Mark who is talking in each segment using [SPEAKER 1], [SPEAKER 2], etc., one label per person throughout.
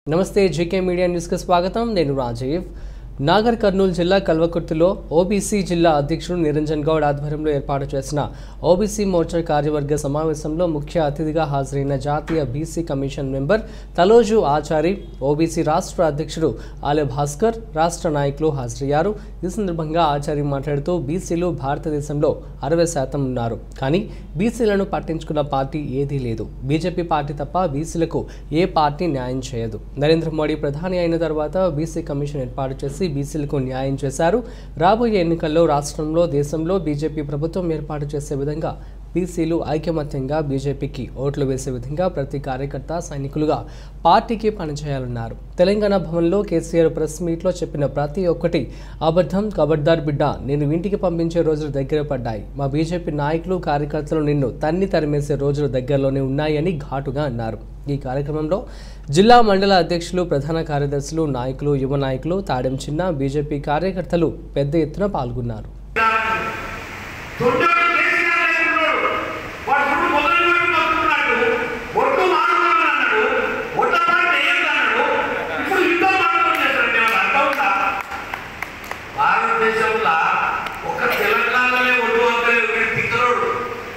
[SPEAKER 1] నమస్తే JK media న్యూస్కి స్వాగతం నేను రాజీవ్ నాగర్ కర్నూలు జిల్లా కల్వకుర్తిలో ఓబీసీ జిల్లా అధ్యక్షుడు నిరంజన్ గౌడ్ ఆధ్వర్యంలో ఏర్పాటు చేసిన ఓబీసీ మోర్చా కార్యవర్గ సమావేశంలో ముఖ్య అతిథిగా హాజరైన జాతీయ BC commission member Taloju Achari OBC రాష్ట్ర అధ్యక్షుడు ఆలె భాస్కర్ రాష్ట్ర నాయకులు హాజరయ్యారు ఈ సందర్భంగా ఆచారి మాట్లాడుతూ బీసీలు భారతదేశంలో అరవై శాతం ఉన్నారు కానీ బీసీలను పట్టించుకున్న పార్టీ ఏదీ లేదు బీజేపీ పార్టీ తప్ప బీసీలకు ఏ పార్టీ న్యాయం చేయదు నరేంద్ర మోడీ ప్రధాని అయిన తర్వాత బీసీ కమిషన్ ఏర్పాటు చేసి బీసీలకు న్యాయం చేశారు రాబోయే ఎన్నికల్లో రాష్ట్రంలో దేశంలో బీజేపీ ప్రభుత్వం ఏర్పాటు చేసే విధంగా బీసీలు ఐకమత్యంగా బీజేపీకి ఓట్లు వేసే విధంగా ప్రతి కార్యకర్త సైనికులుగా పార్టీకి పనిచేయాలన్నారు తెలంగాణ భవన్లో కేసీఆర్ ప్రెస్ మీట్లో చెప్పిన ప్రతి ఒక్కటి అబద్ధం కబడ్దార్ బిడ్డ నేను ఇంటికి పంపించే రోజులు దగ్గర పడ్డాయి మా బీజేపీ నాయకులు కార్యకర్తలు నిన్ను తన్ని తరిమేసే రోజులు దగ్గరలోనే ఉన్నాయని ఘాటుగా అన్నారు ఈ కార్యక్రమంలో జిల్లా మండల అధ్యక్షులు ప్రధాన కార్యదర్శులు నాయకులు యువ నాయకులు తాడెం చిన్న బీజేపీ కార్యకర్తలు పెద్ద ఎత్తున పాల్గొన్నారు
[SPEAKER 2] తొండోడు కేసీఆర్ లేకున్నాడు. వాడు ఫుడ్ మొదలు పెట్టి బతుకున్నాడు. ఒడ్డు మానుకోమని అన్నాడు. ఒడ్ల మాట వేయొద్దన్నాడు. ఇప్పుడు యుద్ధం మానుకోమని చేస్తాడంటే వాళ్ళ అర్థం ఉందా? భారతదేశంలో ఒక్క తెలంగాణలోనే ఒడ్డు వంకలే వీడు తిక్కలోడు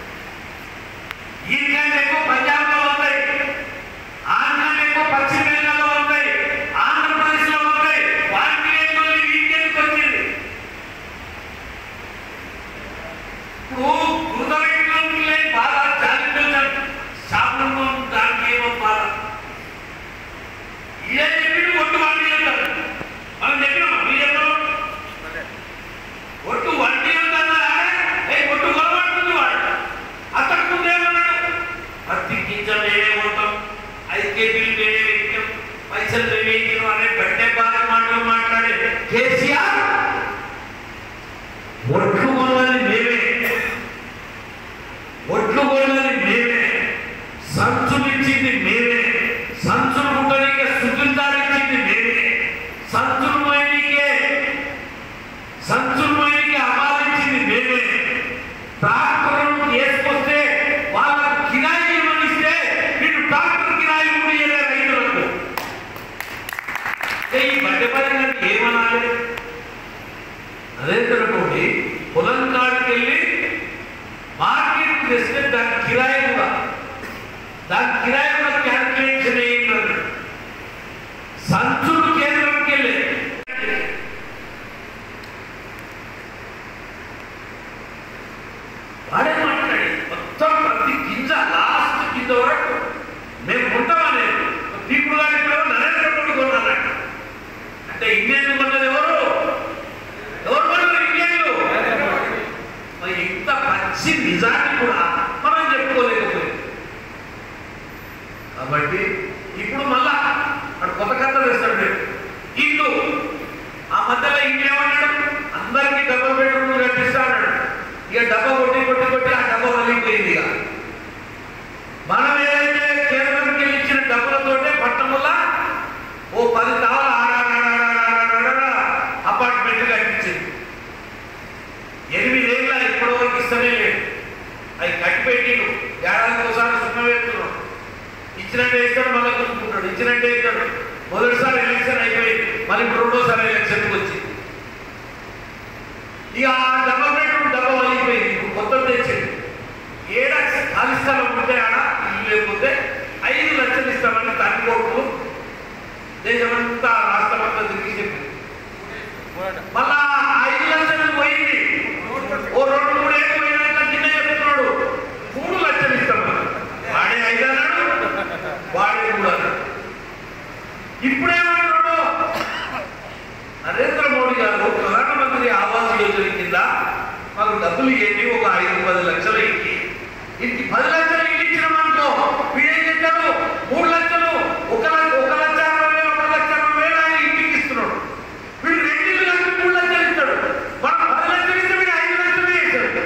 [SPEAKER 2] ఈయనకంటే ఎక్కువ పంజాబ్లో ఉంటాయి ఆంధ్రకంటే ఎక్కువ పశ్చిమ బెంగాల్లో ఉంటాయి ఆంధ్రప్రదేశ్లో ఉంటాయి వాటికి లేని వీటికి ఎందుకు వచ్చింది ఇప్పుడు హృదయంలో లేని బాధ చాలించాలి శాపంలో దానికి ఏమో బాధ ఇదే చెప్పి ఒట్టు వంటి అంటారు మనం చెప్పినాం మీరు చెప్పడం ఒట్టు వంటి అంటారా ఏ ఒట్టు కొలబడుతుంది వాడు అతనికి ముందేమన్నాడు ప్రతి గింజ మేమే కొంటాం ఐదు కేజీలు మేమే పెట్టాం పైసలు మేమే ఇచ్చాం అనే బట్టే బాధ మాటలు మాట్లాడే కేసీఆర్ ఒట్లు కొన్నది మేమే ఒట్లు కొన్నది మేమే సంచులు ఇచ్చింది మేమే సంచులు కుట్టడానికి సుఖింతాలు ఇచ్చింది మేమే సంచులు మైనికే సంచులు మైనికి అమాలించింది మేమే ట్రాక్టర్లను వేసుకొస్తే వాళ్ళకు కిరాయి ఇవ్వనిస్తే వీళ్ళు ట్రాక్టర్ కిరాయి కూడా ఇవ్వలే రైతులకు ఏ ఈ బడ్డ పని ఏమనాలి నరేంద్ర మోడీ పొలం కాడికి వెళ్ళి మార్కెట్ తెస్తే దాని కిరాయి కూడా దాని కిరాయి కూడా క్యాల్కులేషన్ అయ్యింది సంచులు కేంద్రంకి వెళ్ళి వాడే మాట్లాడి మొత్తం ప్రతి గింజ లాస్ట్ గింజ వరకు మేము ఉంటామని ఇప్పుడు కానీ నరేంద్ర మోడీ కొన్నాడు అంటే ఇండియన్ కొన్నది ఎవరు ఎవరు కొన్నారు ఇండియన్లు మరి ఇంత పచ్చి నిజాన్ని కూడా మనం చెప్పుకోలేకపోయింది కాబట్టి ఇప్పుడు మళ్ళా అక్కడ కొత్త కథ వేస్తాడు మీరు ఇల్లు ఆ మధ్యలో ఇంకేమన్నాడు అందరికీ డబుల్ బెడ్రూమ్ కట్టిస్తా అన్నాడు ఇక డబ్బా కొట్టి కొట్టి కొట్టి ఆ డబ్బా వలిగిపోయింది ఇక మనం ఏదైతే కేంద్రంకి వెళ్ళి ఇచ్చిన డబ్బులతోటే పట్టణంలో ఓ పది తావల అపార్ట్మెంట్ కట్టించింది ఎనిమిదేళ్ళ ఇప్పటి వరకు ఇస్తనే లేదు అవి కట్టిపెట్టిను ఏడాదికి ఒకసారి సున్న వేస్తున్నాడు ఇచ్చినట్టు వేస్తాడు మళ్ళీ కూర్చుంటాడు ఇచ్చినట్టు వేస్తాడు మొదటిసారి ఎలక్షన్ అయిపోయింది మళ్ళీ ఇప్పుడు రెండోసారి ఎలక్షన్కి వచ్చింది ఇక ఆ డబ్బా పెట్టడం డబ్బా అయిపోయింది ఇప్పుడు కొత్త తెచ్చింది ఏడా ఖాళీ స్థలం ఉంటే ఆడ ఇల్లు లేకపోతే ఐదు లక్షలు ఇస్తామని తండ్రి కొడుకు దేశమంతా రాష్ట్రమంతా తిరిగి చెప్పింది మళ్ళా ఐదు లక్షలు పోయింది ఓ రెండు మూడు ఏళ్ళు పోయినాక కింద చెప్తున్నాడు మూడు లక్షలు ఇస్తామని వాడే ఐదు అన్నాడు వాడే మూడు అన్నాడు ఇప్పుడేమంటున్నాడు నరేంద్ర మోడీ గారు ప్రధానమంత్రి ఆవాస్ యోజన కింద మాకు డబ్బులు ఇవ్వండి ఒక ఐదు పది లక్షలు ఇంటి ఇంటికి పది లక్షలు ఇల్లు ఇచ్చినామనుకో వీడేం చెప్తాడు మూడు లక్షలు ఒక లక్ష ఒక లక్ష అరవై వేలు ఒక లక్ష అరవై వేలు ఆయన ఇంటికి ఇస్తున్నాడు వీడు రెండు లక్షలు మూడు లక్షలు ఇస్తాడు మనం పది లక్షలు ఇస్తే వీడు ఐదు లక్షలు ఇస్తాడు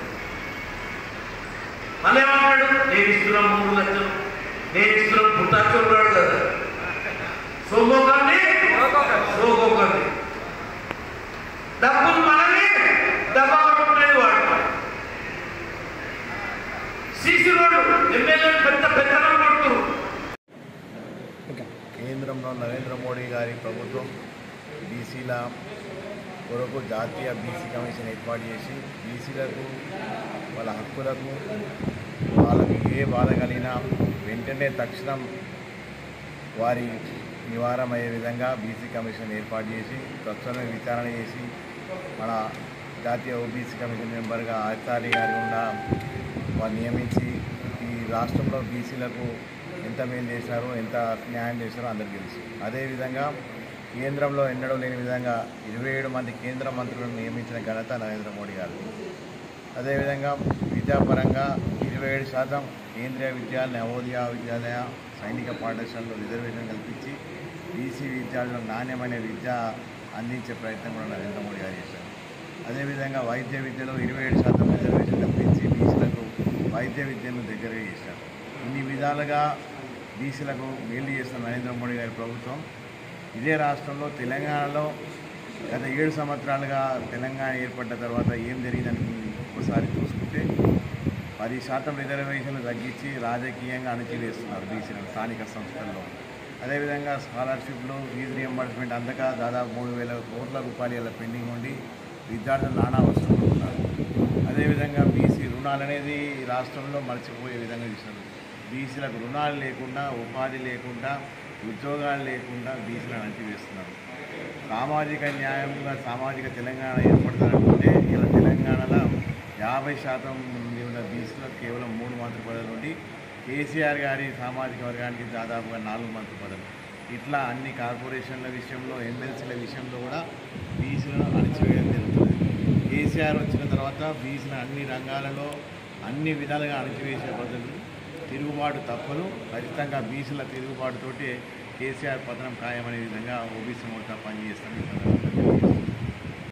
[SPEAKER 2] మళ్ళీ ఏమన్నాడు నేను ఇస్తున్నాను మూడు లక్షలు నేను ఇస్తున్నాను పుట్టాచు ఉన్నాడు కదా సోమోకాన్ని సోకోకండి డబ్బులు మనవి డబ్బా కొట్టుకునేది వాడు సీసీ రోడ్డు ఎమ్మెల్యేలు పెద్ద పెద్దలను కొడుతున్నారు
[SPEAKER 3] కేంద్రంలో నరేంద్ర మోడీ గారి ప్రభుత్వం బీసీల కొరకు జాతీయ బీసీ కమిషన్ ఏర్పాటు చేసి బీసీలకు వాళ్ళ హక్కులకు వాళ్ళకి ఏ బాధ కలిగినా వెంటనే తక్షణం వారి నివారణ అయ్యే విధంగా బీసీ కమిషన్ ఏర్పాటు చేసి తక్షణమే విచారణ చేసి మన జాతీయ ఓబీసీ కమిషన్ మెంబర్గా ఆచార్య గారి గుండా వారు నియమించి ఈ రాష్ట్రంలో బీసీలకు ఎంత మేలు చేశారో ఎంత న్యాయం చేశారో అందరికీ తెలుసు అదేవిధంగా కేంద్రంలో ఎన్నడూ లేని విధంగా ఇరవై ఏడు మంది కేంద్ర మంత్రులను నియమించిన ఘనత నరేంద్ర మోడీ గారు అదేవిధంగా విద్యాపరంగా ఇరవై ఏడు శాతం కేంద్రీయ విద్యాలయ నవోదయ విద్యాలయ సైనిక పాఠశాలలో రిజర్వేషన్ కల్పించి బీసీ విద్యార్థులకు నాణ్యమైన విద్య అందించే ప్రయత్నం కూడా నరేంద్ర మోడీ గారు చేశారు అదేవిధంగా వైద్య విద్యలో ఇరవై ఏడు శాతం రిజర్వేషన్ కల్పించి బీసీలకు వైద్య విద్యను దగ్గరగా చేశారు ఇన్ని విధాలుగా బీసీలకు మేలు చేసిన నరేంద్ర మోడీ గారి ప్రభుత్వం ఇదే రాష్ట్రంలో తెలంగాణలో గత ఏడు సంవత్సరాలుగా తెలంగాణ ఏర్పడ్డ తర్వాత ఏం జరిగిందని ఒకసారి చూసుకుంటే పది శాతం రిజర్వేషన్లు తగ్గించి రాజకీయంగా అణచివేస్తున్నారు బీసీలను స్థానిక సంస్థల్లో అదేవిధంగా స్కాలర్షిప్లు ఫీజు రియంబర్స్మెంట్ అందక దాదాపు మూడు వేల కోట్ల రూపాయలు ఇలా పెండింగ్ ఉండి విద్యార్థులు నానా అవసరం ఉంటున్నారు అదేవిధంగా బీసీ రుణాలు అనేది ఈ రాష్ట్రంలో మర్చిపోయే విధంగా చేశారు బీసీలకు రుణాలు లేకుండా ఉపాధి లేకుండా ఉద్యోగాలు లేకుండా బీసీలను అణచివేస్తున్నారు సామాజిక న్యాయంగా సామాజిక తెలంగాణ ఏర్పడతారనుకుంటే ఇలా తెలంగాణలో యాభై శాతం మంది ఉన్న బీసీలో కేవలం మూడు మంత్రి పదవులు ఉండి కేసీఆర్ గారి సామాజిక వర్గానికి దాదాపుగా నాలుగు మంత్రి పదవులు ఇట్లా అన్ని కార్పొరేషన్ల విషయంలో ఎమ్మెల్సీల విషయంలో కూడా బీసీలను అణచివేయడం జరుగుతుంది కేసీఆర్ వచ్చిన తర్వాత బీసీల అన్ని రంగాలలో అన్ని విధాలుగా అణచివేసే బదులు తిరుగుబాటు తప్పదు ఖచ్చితంగా బీసీల తిరుగుబాటుతోటి కేసీఆర్ పతనం ఖాయమనే విధంగా ఓబీసీ మోర్చా పనిచేస్తామని